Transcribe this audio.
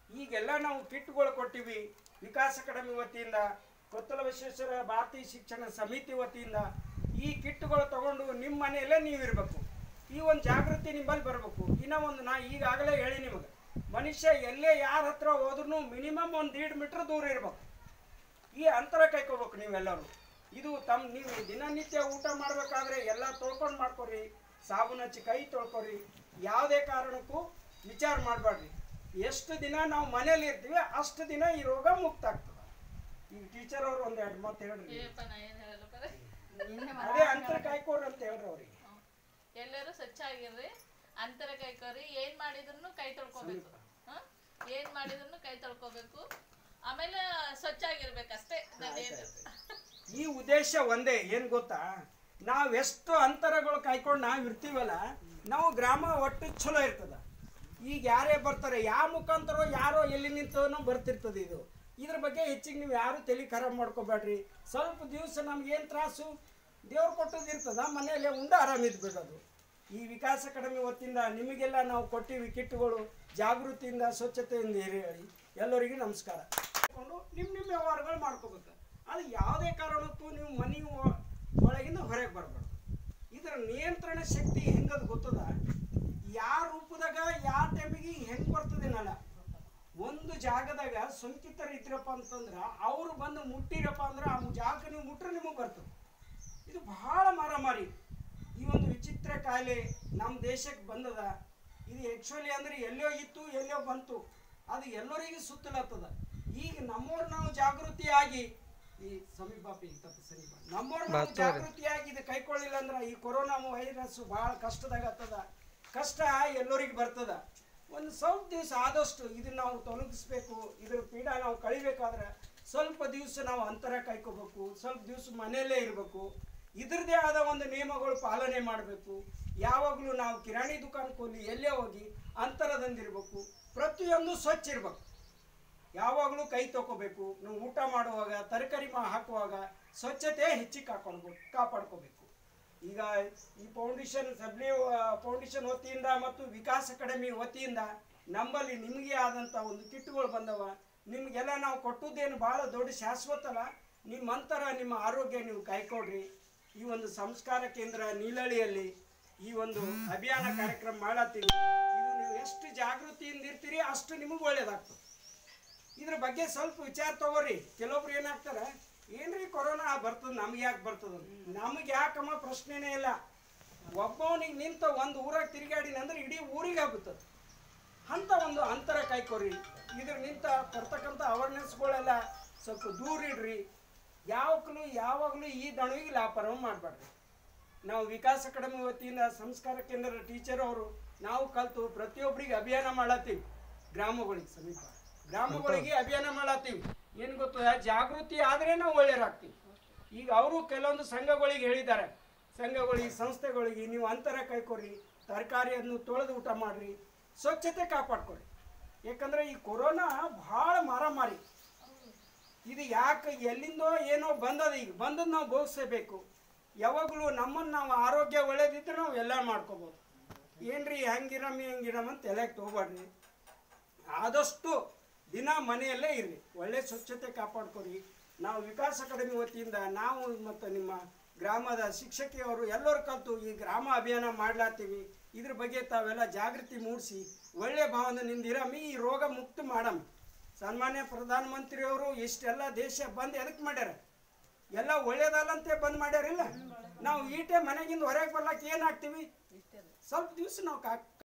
ಈಗೆಲ್ಲ ನಾವು ಕಿಟ್ಗಳು ಕೊಟ್ಟಿವಿ ವಿಕಾಸ ಅಕಾಡೆಮಿ ವತಿಯಿಂದ ಕೊತ್ತಲ ವಿಶ್ವೇಶ್ವರ ಭಾರತೀಯ ಶಿಕ್ಷಣ ಸಮಿತಿ ವತಿಯಿಂದ ಈ ಕಿಟ್ಗಳು ತಗೊಂಡು ನಿಮ್ಮ ಮನೆಯಲ್ಲೇ ನೀವು ಇರಬೇಕು ಈ ಒಂದು ಜಾಗೃತಿ ನಿಮ್ಮಲ್ಲಿ ಬರಬೇಕು ಇನ್ನೂ ಒಂದು ನಾ ಈಗಾಗಲೇ ಹೇಳಿ ನಿಮಗೆ ಮನುಷ್ಯ ಎಲ್ಲೇ ಯಾರ ಹತ್ರ ಹೋದ್ರೂ ಮಿನಿಮಮ್ ಒಂದು ದೀಡ್ ಮೀಟ್ರ್ ದೂರ ಇರ್ಬೇಕು ಈ ಅಂತರ ಕೈಕೋಬೇಕು ನೀವೆಲ್ಲರೂ ಇದು ತಮ್ಮ ನೀವು ದಿನನಿತ್ಯ ಊಟ ಮಾಡಬೇಕಾದ್ರೆ ಎಲ್ಲ ತೊಳ್ಕೊಂಡು ಮಾಡ್ಕೊರಿ ಸಾಬೂನು ಹಚ್ಚಿ ಕೈ ತೊಳ್ಕೊರಿ ಯಾವುದೇ ಕಾರಣಕ್ಕೂ ವಿಚಾರ ಮಾಡಬೇಡ್ರಿ ಎಷ್ಟು ದಿನ ನಾವು ಮನೇಲಿ ಇರ್ತೀವಿ ಅಷ್ಟು ದಿನ ಈ ರೋಗ ಮುಕ್ತ ಆಗ್ತದೆ ಈಗ ಟೀಚರ್ ಅವರು ಒಂದು ಎರಡು ಮಾತು ಹೇಳ್ರಿ ಏಪ್ಪ ನಾ ಏನ್ ಹೇಳಲ್ಲ ಬರೀ ಅದೇ ಅಂತರ ಕಾಯ್ಕೋರಿ ಅಂತ ಹೇಳ್ರಿ ಅವ್ರಿಗೆ ಹ್ಮ್. ಎಲ್ಲರೂ ಸ್ವಚ್ಛ ಆಗಿರ್ರಿ ಅಂತರ ಕೈಕೋರಿ ಏನ್ ಮಾಡಿದ್ರು ಕೈ ತೊಳ್ಕೊಬೇಕು ಹ? ಏನ್ ಮಾಡಿದ್ರು ಕೈ ತೊಳ್ಕೊಬೇಕು ಆಮೇಲೆ ಸ್ವಚ್ಛ ಆಗಿರ್ಬೇಕು ಅಷ್ಟೇ ನನ್ನೇನು ಈ ಉದ್ದೇಶ ಒಂದೇ ಏನು ಗೊತ್ತಾ ನಾವೆಷ್ಟು ಅಂತರಗಳು ಕಾಯ್ಕೊಂಡು ನಾವು ಇರ್ತೀವಲ್ಲ ನಾವು ಗ್ರಾಮ ಒಟ್ಟು ಚಲೋ ಇರ್ತದ ಈಗ ಯಾರೇ ಬರ್ತಾರೆ ಯಾವ ಮುಖಾಂತರ ಯಾರೋ ಎಲ್ಲಿ ನಿಂತನೋ ಬರ್ತಿರ್ತದೆ ಇದು ಇದ್ರ ಬಗ್ಗೆ ಹೆಚ್ಚಿಗೆ ನೀವು ಯಾರು ತಲೆ ಖರಾಬ್ ಮಾಡ್ಕೋಬೇಡ್ರಿ ಸ್ವಲ್ಪ ದಿವಸ ನಮ್ಗೇನು ತ್ರಾಸು ದೇವ್ರು ಕೊಟ್ಟದ್ದು ಇರ್ತದ ಮನೆಯಲ್ಲೇ ಉಂಡು ಆರಾಮಿದ್ದು ಬಿಡೋದು ಈ ವಿಕಾಸ ಅಕಾಡೆಮಿ ವತಿಯಿಂದ ನಿಮಗೆಲ್ಲ ನಾವು ಕೊಟ್ಟಿವಿ ಕಿಟ್ಗಳು ಜಾಗೃತಿಯಿಂದ ಸ್ವಚ್ಛತೆಯಿಂದ ಇರಿ ಹೇಳಿ ಎಲ್ಲರಿಗೂ ನಮಸ್ಕಾರ ಕೊಂಡು ನಿಮ್ಮ ನಿಮ್ಮ ವ್ಯವಹಾರಗಳು ಮಾಡ್ಕೋಬೇಕು ಅದು ಯಾವುದೇ ಕಾರಣಕ್ಕೂ ನೀವು ಮನೆ ಒ- ಒಳಗಿಂದ ಹೊರಗೆ ಬರಬಾರ್ದು ಇದರ ನಿಯಂತ್ರಣ ಶಕ್ತಿ ಹೆಂಗದು ಗೊತ್ತದ ಯಾವ ರೂಪದಾಗ ಯಾವ ಟೈಮಿಗೆ ಹೆಂಗೆ ಬರ್ತದೆ ನಳ ಒಂದು ಜಾಗದಾಗ ಸೋಂಕಿತರು ಇದ್ರಪ್ಪ ಅಂತಂದ್ರೆ ಅವರು ಬಂದು ಮುಟ್ಟಿರಪ್ಪ ಅಂದ್ರೆ ಆ ಜಾಗಕ್ಕೆ ನೀವು ಮುಟ್ರೆ ನಿಮಗೆ ಬರ್ತದೆ ಇದು ಬಹಳ ಮಾರಾಮಾರಿ ಈ ಒಂದು ವಿಚಿತ್ರ ಕಾಯಿಲೆ ನಮ್ಮ ದೇಶಕ್ಕೆ ಬಂದದ ಇದು ಆ್ಯಕ್ಚುಲಿ ಅಂದ್ರೆ ಎಲ್ಲೋ ಇತ್ತು ಎಲ್ಲೋ ಬಂತು ಅದು ಎಲ್ಲರಿಗೂ ಸುತ್ತಲತ್ತದ ಈಗ ನಮ್ಮವ್ರು ನಾವು ಜಾಗೃತಿಯಾಗಿ ಈ ಸಮೀಪ ತಪ್ಪು ಸಮೀಪ ನಮ್ಮವ್ರು ನಾವು ಜಾಗೃತಿಯಾಗಿ ಇದು ಕೈಕೊಳ್ಳಿಲ್ಲ ಅಂದ್ರೆ ಈ ಕೊರೋನಾ ವೈರಸ್ ಬಹಳ ಕಷ್ಟದಾಗ ಆಗ್ತದ ಕಷ್ಟ ಎಲ್ಲರಿಗೂ ಬರ್ತದ ಒಂದು ಸ್ವಲ್ಪ ದಿವಸ ಆದಷ್ಟು ಇದನ್ನ ನಾವು ತೊಲಗಿಸ್ಬೇಕು ಇದ್ರ ಪೀಡ ನಾವು ಕಳಿಬೇಕಾದ್ರೆ ಸ್ವಲ್ಪ ದಿವಸ ನಾವು ಅಂತರ ಕಾಯ್ಕೋಬೇಕು ಸ್ವಲ್ಪ ದಿವಸ ಮನೆಯಲ್ಲೇ ಇರಬೇಕು ಇದ್ರದ್ದೇ ಆದ ಒಂದು ನಿಯಮಗಳು ಪಾಲನೆ ಮಾಡಬೇಕು ಯಾವಾಗಲೂ ನಾವು ಕಿರಾಣಿ ದುಕಾನಕ್ಕೆ ಹೋಗಿ ಎಲ್ಲೇ ಹೋಗಿ ಅಂತರದಿಂದಿರ್ಬೇಕು ಪ್ರತಿಯೊಂದು ಸ್ವಚ್ಛ ಇರಬೇಕು ಯಾವಾಗಲೂ ಕೈ ತಗೋಬೇಕು ನಾವು ಊಟ ಮಾಡುವಾಗ ತರಕಾರಿ ಮಾ ಹಾಕುವಾಗ ಸ್ವಚ್ಛತೆ ಹೆಚ್ಚಿಗೆ ಕಾಪಾಡ್ಬೇಕು ಕಾಪಾಡ್ಕೋಬೇಕು ಈಗ ಈ ಫೌಂಡೇಶನ್ ಸಬ್ಲಿ ಫೌಂಡೇಶನ್ ವತಿಯಿಂದ ಮತ್ತು ವಿಕಾಸ ಅಕಾಡೆಮಿ ವತಿಯಿಂದ ನಮ್ಮಲ್ಲಿ ನಿಮಗೆ ಆದಂಥ ಒಂದು ಕಿಟ್ಗಳು ಬಂದವ ನಿಮಗೆಲ್ಲ ನಾವು ಕೊಟ್ಟದ್ದೇನು ಭಾಳ ದೊಡ್ಡ ಶಾಶ್ವತ ಅಲ್ಲ ನಿಮ್ಮಂತರ ನಿಮ್ಮ ಆರೋಗ್ಯ ನೀವು ಕಾಯ್ಕೊಡ್ರಿ ಈ ಒಂದು ಸಂಸ್ಕಾರ ಕೇಂದ್ರ ನೀಲಳಿಯಲ್ಲಿ ಈ ಒಂದು ಅಭಿಯಾನ ಕಾರ್ಯಕ್ರಮ ಮಾಡತ್ತೀವಿ ಇದು ನೀವು ಎಷ್ಟು ಜಾಗೃತಿಯಿಂದ ಇರ್ತೀರಿ ಅಷ್ಟು ನಿಮಗೆ ಒಳ್ಳೇದಾಗ್ತದೆ ಇದ್ರ ಬಗ್ಗೆ ಸ್ವಲ್ಪ ವಿಚಾರ ತಗೋರಿ ಕೆಲವೊಬ್ರು ಏನಾಗ್ತಾರ ಏನ್ರಿ ಕೊರೋನಾ ಬರ್ತದ ನಮ್ಗೆ ಯಾಕೆ ಬರ್ತದ ನಮ್ಗೆ ಯಾಕಮ್ಮ ಪ್ರಶ್ನೆನೇ ಇಲ್ಲ ಒಬ್ಬವನಿಗೆ ನಿಂತ ಒಂದು ಊರಾಗ ತಿರುಗಾಡಿನ ಅಂದ್ರೆ ಇಡೀ ಊರಿಗೆ ಆಗುತ್ತದೆ ಅಂತ ಒಂದು ಅಂತರ ಕಾಯ್ಕೋರಿ ಇದ್ರ ನಿಂತ ಬರ್ತಕ್ಕಂಥ ಅವೇರ್ನೆಸ್ಗಳೆಲ್ಲ ಸ್ವಲ್ಪ ದೂರ ಇಡ್ರಿ ಯಾವಾಗಲೂ ಯಾವಾಗಲೂ ಈ ದಣವಿಗೆ ಲಾಪರವ ಮಾಡಬೇಡ್ರಿ ನಾವು ವಿಕಾಸ ಅಕಾಡೆಮಿ ವತಿಯಿಂದ ಸಂಸ್ಕಾರ ಕೇಂದ್ರದ ಟೀಚರ್ ಅವರು ನಾವು ಕಲ್ತು ಪ್ರತಿಯೊಬ್ಬರಿಗೆ ಅಭಿಯಾನ ಮಾಡತ್ತೀವಿ ಗ್ರಾಮಗಳಿಗೆ ಸಮೀಪ ಗ್ರಾಮಗಳಿಗೆ ಅಭಿಯಾನ ಮಾಡತ್ತೀವಿ ಏನು ಗೊತ್ತದ ಜಾಗೃತಿ ಆದ್ರೆ ನಾವು ಒಳ್ಳೆಯರಾಗ್ತೀವಿ ಈಗ ಅವರು ಕೆಲವೊಂದು ಸಂಘಗಳಿಗೆ ಹೇಳಿದ್ದಾರೆ ಸಂಘಗಳಿಗೆ ಸಂಸ್ಥೆಗಳಿಗೆ ನೀವು ಅಂತರ ಕೈಕೊರಿ ತರಕಾರಿಯನ್ನು ತೊಳೆದು ಊಟ ಮಾಡ್ರಿ ಸ್ವಚ್ಛತೆ ಕಾಪಾಡ್ಕೊರಿ ಯಾಕಂದ್ರೆ ಈ ಕೊರೋನಾ ಭಾಳ ಮಾರಾಮಾರಿ ಇದು ಯಾಕೆ ಎಲ್ಲಿಂದೋ ಏನೋ ಬಂದದ ಈಗ ಬಂದದ್ದು ನಾವು ಭೋಗಿಸಬೇಕು ಯಾವಾಗಲೂ ನಮ್ಮನ್ನು ನಾವು ಆರೋಗ್ಯ ಒಳ್ಳೇದಿದ್ರೆ ನಾವು ಎಲ್ಲ ಮಾಡ್ಕೋಬೋದು ಏನ್ರಿ ಹೆಂಗಿರಮ್ಮಿ ಹೆಂಗಿರಮ್ಮ ಅಂತ ತಲೆಗೆ ತೊಗೊಬೇಡ್ರಿ ಆದಷ್ಟು ದಿನ ಮನೆಯಲ್ಲೇ ಇರ್ರಿ ಒಳ್ಳೆ ಸ್ವಚ್ಛತೆ ಕಾಪಾಡ್ಕೊರಿ ನಾವು ವಿಕಾಸ ಅಕಾಡೆಮಿ ವತಿಯಿಂದ ನಾವು ಮತ್ತು ನಿಮ್ಮ ಗ್ರಾಮದ ಶಿಕ್ಷಕಿಯವರು ಎಲ್ಲರೂ ಕಲಿತು ಈ ಗ್ರಾಮ ಅಭಿಯಾನ ಮಾಡ್ಲಾತೀವಿ ಇದ್ರ ಬಗ್ಗೆ ತಾವೆಲ್ಲ ಜಾಗೃತಿ ಮೂಡಿಸಿ ಒಳ್ಳೆ ಭಾವನೆಯಿಂದ ಇರಮ್ಮಿ ಈ ರೋಗ ಮುಕ್ತ ಮಾಡಮ್ಮಿ ಸನ್ಮಾನ್ಯ ಪ್ರಧಾನಮಂತ್ರಿಯವರು ಇಷ್ಟೆಲ್ಲ ದೇಶ ಬಂದ್ ಎದಕ್ಕೆ ಮಾಡ್ಯಾರ ಎಲ್ಲ ಒಳ್ಳೇದಲ್ಲಂತೆ ಬಂದ್ ಮಾಡ್ಯಾರಿಲ್ಲ ನಾವು ಈಟೆ ಮನೆಗಿಂದ ಹೊರಗೆ ಬರ್ಲಾಕ ಏನಾಗ್ತೀವಿ ಸ್ವಲ್ಪ ದಿವಸ ನಾವು ಕಾ